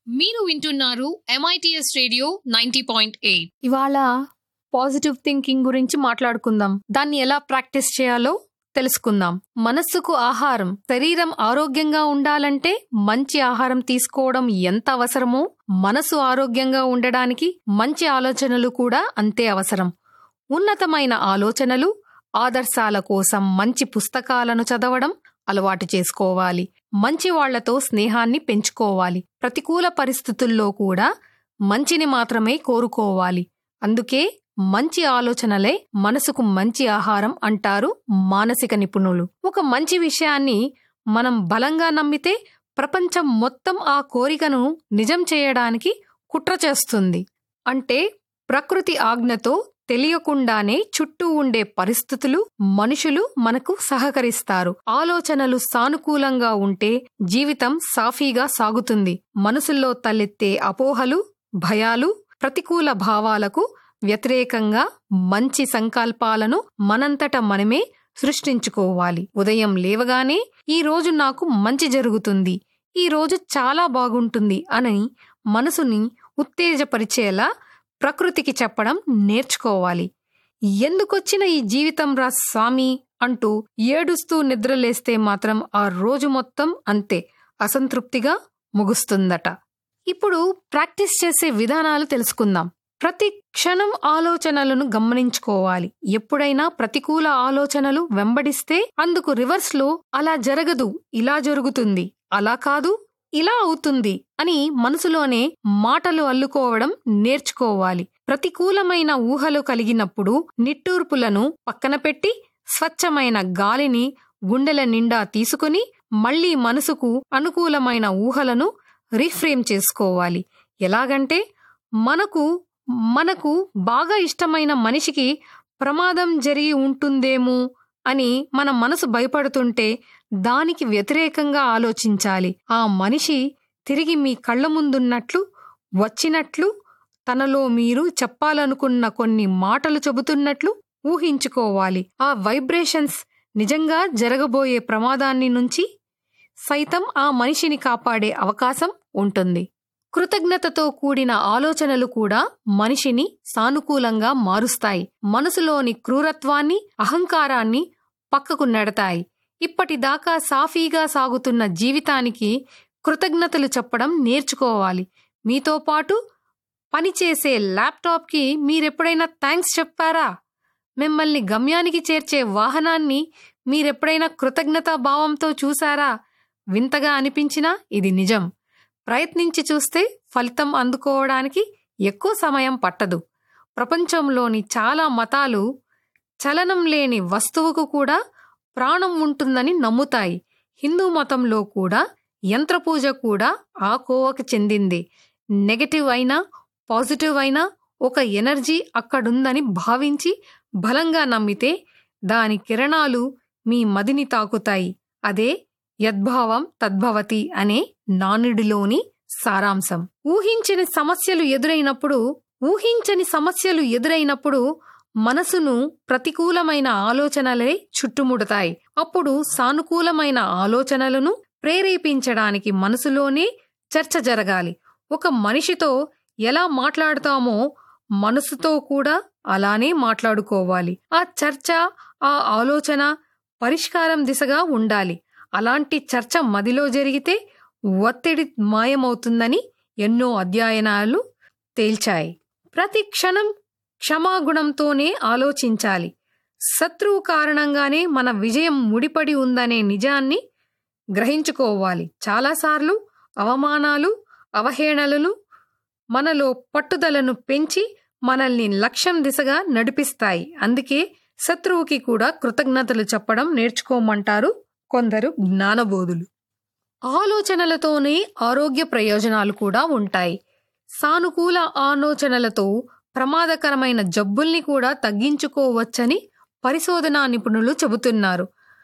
మీరు వింటున్నారు MITS radio ninety point eight ఇవాళ పాజిటివ్ థింకింగ్ గురించి మాట్లాడుకుందాం దాన్ని ఎలా ప్రాక్టీస్ చేయాలో తెలుసుకుందాం మనస్సుకు ఆహారం శరీరం ఆరోగ్యంగా ఉండాలంటే మంచి ఆహారం తీసుకోవడం ఎంత అవసరమో మనసు ఆరోగ్యంగా ఉండడానికి మంచి ఆలోచనలు కూడా అంతే అవసరం ఉన్నతమైన ఆలోచనలు ఆదర్శాల కోసం మంచి పుస్తకాలను చదవడం అలవాటు చేసుకోవాలి మంచి వాళ్లతో స్నేహాన్ని పెంచుకోవాలి ప్రతికూల పరిస్థితుల్లో కూడా మంచిని మాత్రమే కోరుకోవాలి అందుకే మంచి ఆలోచనలే మనసుకు మంచి ఆహారం అంటారు మానసిక నిపుణులు ఒక మంచి విషయాన్ని మనం బలంగా నమ్మితే ప్రపంచం మొత్తం ఆ కోరికను నిజం చేయడానికి కుట్ర చేస్తుంది అంటే ప్రకృతి ఆజ్ఞతో తెలియకుండానే చుట్టూ ఉండే పరిస్థితులు మనుషులు మనకు సహకరిస్తారు ఆలోచనలు సానుకూలంగా ఉంటే జీవితం సాఫీగా సాగుతుంది మనసుల్లో తలెత్తే అపోహలు భయాలు ప్రతికూల భావాలకు వ్యతిరేకంగా మంచి సంకల్పాలను మనంతట మనమే సృష్టించుకోవాలి ఉదయం లేవగానే ఈ రోజు నాకు మంచి జరుగుతుంది ఈ రోజు చాలా బాగుంటుంది అని మనసుని ఉత్తేజపరిచేలా ప్రకృతికి చెప్పడం నేర్చుకోవాలి ఎందుకొచ్చిన ఈ జీవితం రా స్వామి అంటూ ఏడుస్తూ నిద్రలేస్తే మాత్రం ఆ రోజు మొత్తం అంతే అసంతృప్తిగా ముగుస్తుందట ఇప్పుడు ప్రాక్టీస్ చేసే విధానాలు తెలుసుకుందాం ప్రతి క్షణం ఆలోచనలను గమనించుకోవాలి ఎప్పుడైనా ప్రతికూల ఆలోచనలు వెంబడిస్తే అందుకు రివర్స్ లో అలా జరగదు ఇలా జరుగుతుంది అలా కాదు ఇలా అవుతుంది అని మనసులోనే మాటలు అల్లుకోవడం నేర్చుకోవాలి ప్రతికూలమైన ఊహలు కలిగినప్పుడు నిట్టూర్పులను పక్కన పెట్టి స్వచ్ఛమైన గాలిని గుండెల నిండా తీసుకుని మళ్లీ మనసుకు అనుకూలమైన ఊహలను రీఫ్రేమ్ చేసుకోవాలి ఎలాగంటే మనకు మనకు బాగా ఇష్టమైన మనిషికి ప్రమాదం జరిగి ఉంటుందేమో అని మన మనసు భయపడుతుంటే దానికి వ్యతిరేకంగా ఆలోచించాలి ఆ మనిషి తిరిగి మీ కళ్ళ ముందున్నట్లు వచ్చినట్లు తనలో మీరు చెప్పాలనుకున్న కొన్ని మాటలు చెబుతున్నట్లు ఊహించుకోవాలి ఆ వైబ్రేషన్స్ నిజంగా జరగబోయే ప్రమాదాన్ని నుంచి సైతం ఆ మనిషిని కాపాడే అవకాశం ఉంటుంది కృతజ్ఞతతో కూడిన ఆలోచనలు కూడా మనిషిని సానుకూలంగా మారుస్తాయి మనసులోని క్రూరత్వాన్ని అహంకారాన్ని పక్కకు నెడతాయి ఇప్పటిదాకా సాఫీగా సాగుతున్న జీవితానికి కృతజ్ఞతలు చెప్పడం నేర్చుకోవాలి మీతో పాటు పనిచేసే ల్యాప్టాప్కి మీరెప్పుడైనా థ్యాంక్స్ చెప్పారా మిమ్మల్ని గమ్యానికి చేర్చే వాహనాన్ని మీరెప్పుడైనా కృతజ్ఞతా భావంతో చూసారా వింతగా అనిపించినా ఇది నిజం ప్రయత్నించి చూస్తే ఫలితం అందుకోవడానికి ఎక్కువ సమయం పట్టదు ప్రపంచంలోని చాలా మతాలు చలనం లేని వస్తువుకు కూడా ప్రాణం ఉంటుందని నమ్ముతాయి హిందూ మతంలో కూడా యంత్రపూజ కూడా ఆ కోవకు చెందింది నెగటివ్ అయినా పాజిటివ్ అయినా ఒక ఎనర్జీ అక్కడుందని భావించి బలంగా నమ్మితే దాని కిరణాలు మీ మదిని తాకుతాయి అదే యద్భావం తద్భవతి అనే నానుడిలోని సారాంశం ఊహించని సమస్యలు ఎదురైనప్పుడు ఊహించని సమస్యలు ఎదురైనప్పుడు మనసును ప్రతికూలమైన ఆలోచనలే చుట్టుముడతాయి అప్పుడు సానుకూలమైన ఆలోచనలను ప్రేరేపించడానికి మనసులోనే చర్చ జరగాలి ఒక మనిషితో ఎలా మాట్లాడతామో మనసుతో కూడా అలానే మాట్లాడుకోవాలి ఆ చర్చ ఆ ఆలోచన పరిష్కారం దిశగా ఉండాలి అలాంటి చర్చ మదిలో జరిగితే ఒత్తిడి మాయమవుతుందని ఎన్నో అధ్యయనాలు తేల్చాయి ప్రతి క్షణం క్షమాగుణంతోనే ఆలోచించాలి శత్రువు కారణంగానే మన విజయం ముడిపడి ఉందనే నిజాన్ని గ్రహించుకోవాలి చాలాసార్లు అవమానాలు అవహేళనలు మనలో పట్టుదలను పెంచి మనల్ని లక్ష్యం దిశగా నడిపిస్తాయి అందుకే శత్రువుకి కూడా కృతజ్ఞతలు చెప్పడం నేర్చుకోమంటారు కొందరు జ్ఞానబోధులు ఆలోచనలతోనే ఆరోగ్య ప్రయోజనాలు కూడా ఉంటాయి సానుకూల ఆలోచనలతో ప్రమాదకరమైన జబ్బుల్ని కూడా తగ్గించుకోవచ్చని పరిశోధనా నిపుణులు చెబుతున్నారు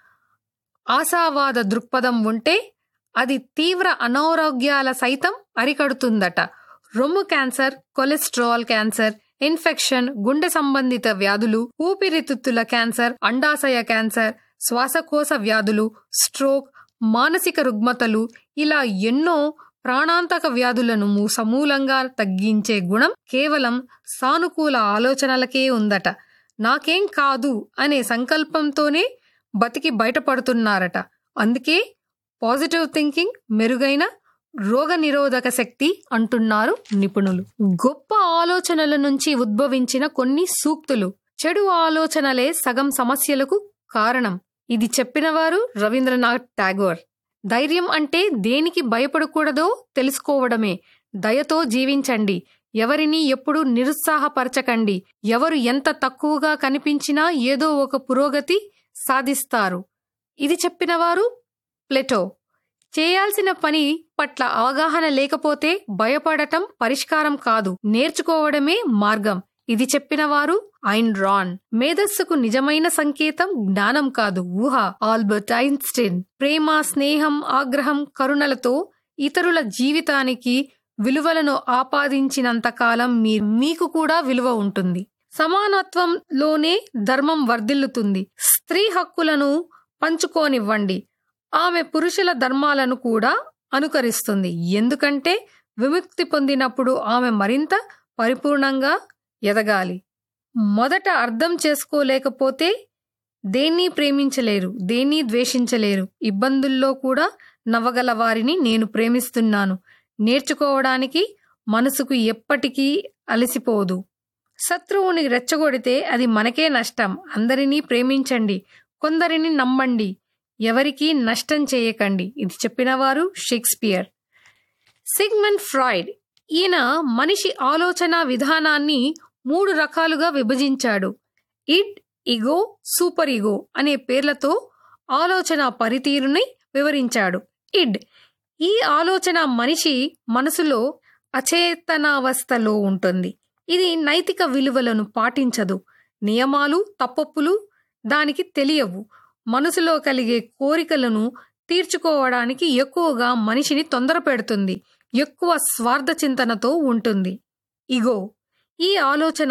ఆశావాద దృక్పథం ఉంటే అది తీవ్ర అనారోగ్యాల సైతం అరికడుతుందట రొమ్ము క్యాన్సర్ కొలెస్ట్రాల్ క్యాన్సర్ ఇన్ఫెక్షన్ గుండె సంబంధిత వ్యాధులు ఊపిరితిత్తుల క్యాన్సర్ అండాశయ క్యాన్సర్ శ్వాసకోశ వ్యాధులు స్ట్రోక్ మానసిక రుగ్మతలు ఇలా ఎన్నో ప్రాణాంతక వ్యాధులను ము- సమూలంగా తగ్గించే గుణం కేవలం సానుకూల ఆలోచనలకే ఉందట నాకేం కాదు అనే సంకల్పంతోనే బతికి బయటపడుతున్నారట అందుకే పాజిటివ్ థింకింగ్ మెరుగైన రోగ నిరోధక శక్తి అంటున్నారు నిపుణులు గొప్ప ఆలోచనల నుంచి ఉద్భవించిన కొన్ని సూక్తులు చెడు ఆలోచనలే సగం సమస్యలకు కారణం ఇది చెప్పినవారు రవీంద్రనాథ్ ఠాగోర్ ధైర్యం అంటే దేనికి భయపడకూడదో తెలుసుకోవడమే దయతో జీవించండి ఎవరిని ఎప్పుడు నిరుత్సాహపరచకండి ఎవరు ఎంత తక్కువగా కనిపించినా ఏదో ఒక పురోగతి సాధిస్తారు ఇది చెప్పినవారు ప్లెటో చేయాల్సిన పని పట్ల అవగాహన లేకపోతే భయపడటం పరిష్కారం కాదు నేర్చుకోవడమే మార్గం ఇది చెప్పినవారు ఐన్ రాన్ మేధస్సుకు నిజమైన సంకేతం జ్ఞానం కాదు ఊహ ఆల్బర్ట్ ఐన్స్టీన్ ప్రేమ స్నేహం ఆగ్రహం కరుణలతో ఇతరుల జీవితానికి విలువలను ఆపాదించినంత కాలం మీ మీకు కూడా విలువ ఉంటుంది సమానత్వంలోనే ధర్మం వర్ధిల్లుతుంది స్త్రీ హక్కులను పంచుకోనివ్వండి ఆమె పురుషుల ధర్మాలను కూడా అనుకరిస్తుంది ఎందుకంటే విముక్తి పొందినప్పుడు ఆమె మరింత పరిపూర్ణంగా ఎదగాలి మొదట అర్థం చేసుకోలేకపోతే దేన్ని ప్రేమించలేరు దేన్ని ద్వేషించలేరు ఇబ్బందుల్లో కూడా నవ్వగల వారిని నేను ప్రేమిస్తున్నాను నేర్చుకోవడానికి మనసుకు ఎప్పటికీ అలసిపోదు శత్రువుని రెచ్చగొడితే అది మనకే నష్టం అందరినీ ప్రేమించండి కొందరిని నమ్మండి ఎవరికీ నష్టం చేయకండి ఇది చెప్పినవారు షేక్స్పియర్ సిగ్మన్ ఫ్రాయిడ్ ఈయన మనిషి ఆలోచన విధానాన్ని మూడు రకాలుగా విభజించాడు ఇడ్ ఇగో సూపర్ ఇగో అనే పేర్లతో ఆలోచన పరితీరుని వివరించాడు ఇడ్ ఈ ఆలోచన మనిషి మనసులో అచేతనావస్థలో ఉంటుంది ఇది నైతిక విలువలను పాటించదు నియమాలు తప్పొప్పులు దానికి తెలియవు మనసులో కలిగే కోరికలను తీర్చుకోవడానికి ఎక్కువగా మనిషిని తొందర పెడుతుంది ఎక్కువ స్వార్థ చింతనతో ఉంటుంది ఇగో ఈ ఆలోచన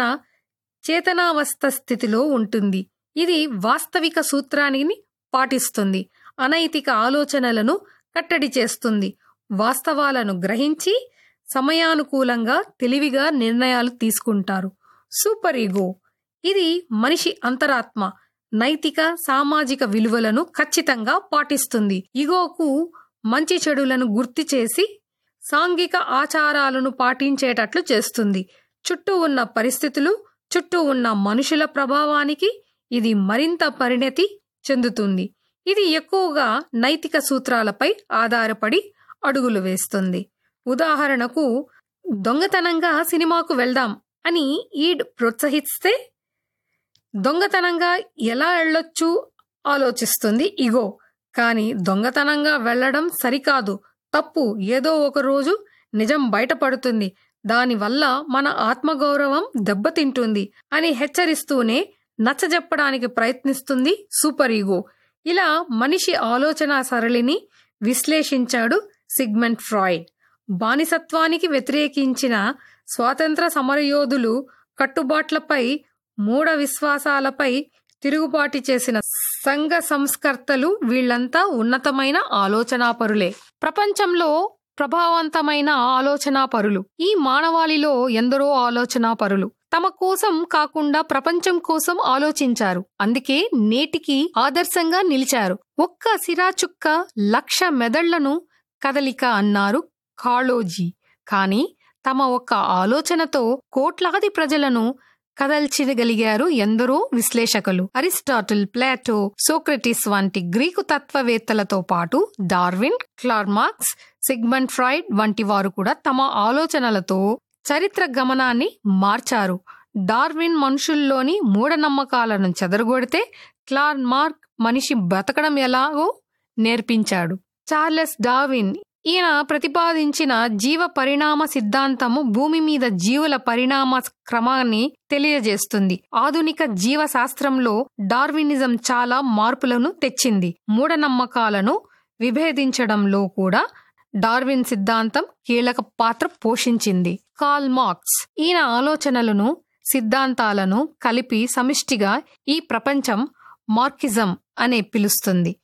చేతనావస్థ స్థితిలో ఉంటుంది ఇది వాస్తవిక సూత్రాన్ని పాటిస్తుంది అనైతిక ఆలోచనలను కట్టడి చేస్తుంది వాస్తవాలను గ్రహించి సమయానుకూలంగా తెలివిగా నిర్ణయాలు తీసుకుంటారు సూపర్ ఈగో ఇది మనిషి అంతరాత్మ నైతిక సామాజిక విలువలను ఖచ్చితంగా పాటిస్తుంది ఇగోకు మంచి చెడులను గుర్తు చేసి సాంఘిక ఆచారాలను పాటించేటట్లు చేస్తుంది చుట్టూ ఉన్న పరిస్థితులు చుట్టూ ఉన్న మనుషుల ప్రభావానికి ఇది మరింత పరిణతి చెందుతుంది ఇది ఎక్కువగా నైతిక సూత్రాలపై ఆధారపడి అడుగులు వేస్తుంది ఉదాహరణకు దొంగతనంగా సినిమాకు వెళ్దాం అని ఈడ్ ప్రోత్సహిస్తే దొంగతనంగా ఎలా వెళ్ళొచ్చు ఆలోచిస్తుంది ఇగో కానీ దొంగతనంగా వెళ్ళడం సరికాదు తప్పు ఏదో ఒక రోజు నిజం బయటపడుతుంది దానివల్ల మన ఆత్మగౌరవం దెబ్బతింటుంది అని హెచ్చరిస్తూనే నచ్చజెప్పడానికి ప్రయత్నిస్తుంది సూపర్ ఈగో ఇలా మనిషి ఆలోచన సరళిని విశ్లేషించాడు సిగ్మెంట్ ఫ్రాయిడ్ బానిసత్వానికి వ్యతిరేకించిన స్వాతంత్ర సమరయోధులు కట్టుబాట్లపై మూఢ విశ్వాసాలపై తిరుగుబాటు చేసిన సంఘ సంస్కర్తలు వీళ్లంతా ఉన్నతమైన ఆలోచనాపరులే ప్రపంచంలో ప్రభావవంతమైన ఆలోచనాపరులు ఈ మానవాళిలో ఎందరో ఆలోచనాపరులు తమ కోసం కాకుండా ప్రపంచం కోసం ఆలోచించారు అందుకే నేటికి ఆదర్శంగా నిలిచారు ఒక్క సిరాచుక్క లక్ష మెదళ్లను కదలిక అన్నారు కాళోజీ కాని తమ ఒక్క ఆలోచనతో కోట్లాది ప్రజలను కదల్చగలిగారు ఎందరో విశ్లేషకులు అరిస్టాటిల్ ప్లాటో సోక్రటిస్ వంటి గ్రీకు తత్వవేత్తలతో పాటు డార్విన్ క్లార్మార్క్స్ సిగ్మండ్ ఫ్రాయిడ్ వంటి వారు కూడా తమ ఆలోచనలతో చరిత్ర గమనాన్ని మార్చారు డార్విన్ మనుషుల్లోని మూఢనమ్మకాలను చెదరగొడితే క్లార్మార్క్ మనిషి బ్రతకడం ఎలాగో నేర్పించాడు చార్లెస్ డార్విన్ ఈయన ప్రతిపాదించిన జీవ పరిణామ సిద్ధాంతము భూమి మీద జీవుల పరిణామ క్రమాన్ని తెలియజేస్తుంది ఆధునిక జీవ శాస్త్రంలో డార్వినిజం చాలా మార్పులను తెచ్చింది మూఢనమ్మకాలను విభేదించడంలో కూడా డార్విన్ సిద్ధాంతం కీలక పాత్ర పోషించింది కాల్ మార్క్స్ ఈయన ఆలోచనలను సిద్ధాంతాలను కలిపి సమిష్టిగా ఈ ప్రపంచం మార్కిజం అనే పిలుస్తుంది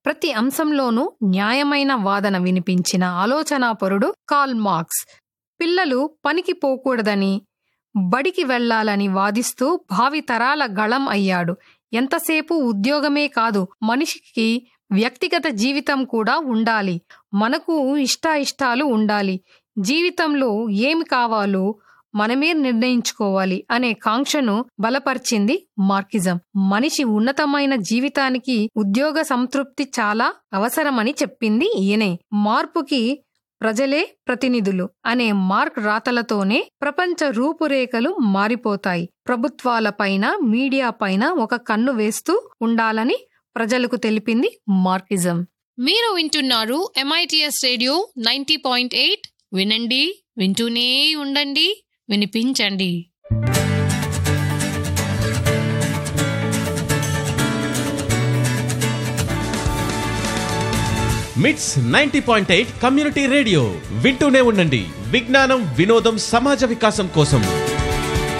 ప్రతి అంశంలోనూ న్యాయమైన వాదన వినిపించిన ఆలోచనాపరుడు కాల్ మార్క్స్ పిల్లలు పనికి పోకూడదని బడికి వెళ్లాలని వాదిస్తూ భావి తరాల గళం అయ్యాడు ఎంతసేపు ఉద్యోగమే కాదు మనిషికి వ్యక్తిగత జీవితం కూడా ఉండాలి మనకు ఇష్టాయిష్టాలు ఉండాలి జీవితంలో ఏమి కావాలో మనమే నిర్ణయించుకోవాలి అనే కాంక్షను బలపరిచింది మార్కిజం మనిషి ఉన్నతమైన జీవితానికి ఉద్యోగ సంతృప్తి చాలా అవసరమని చెప్పింది ఈయనే మార్పుకి ప్రజలే ప్రతినిధులు అనే మార్క్ రాతలతోనే ప్రపంచ రూపురేఖలు మారిపోతాయి ప్రభుత్వాలపైన మీడియా పైన ఒక కన్ను వేస్తూ ఉండాలని ప్రజలకు తెలిపింది మార్కిజం మీరు వింటున్నారు MITS radio ninety point eight వినండి వింటూనే ఉండండి వినిపించండి MITS ninety point eight community radio వింటూనే ఉండండి విజ్ఞానం వినోదం సమాజ వికాసం కోసం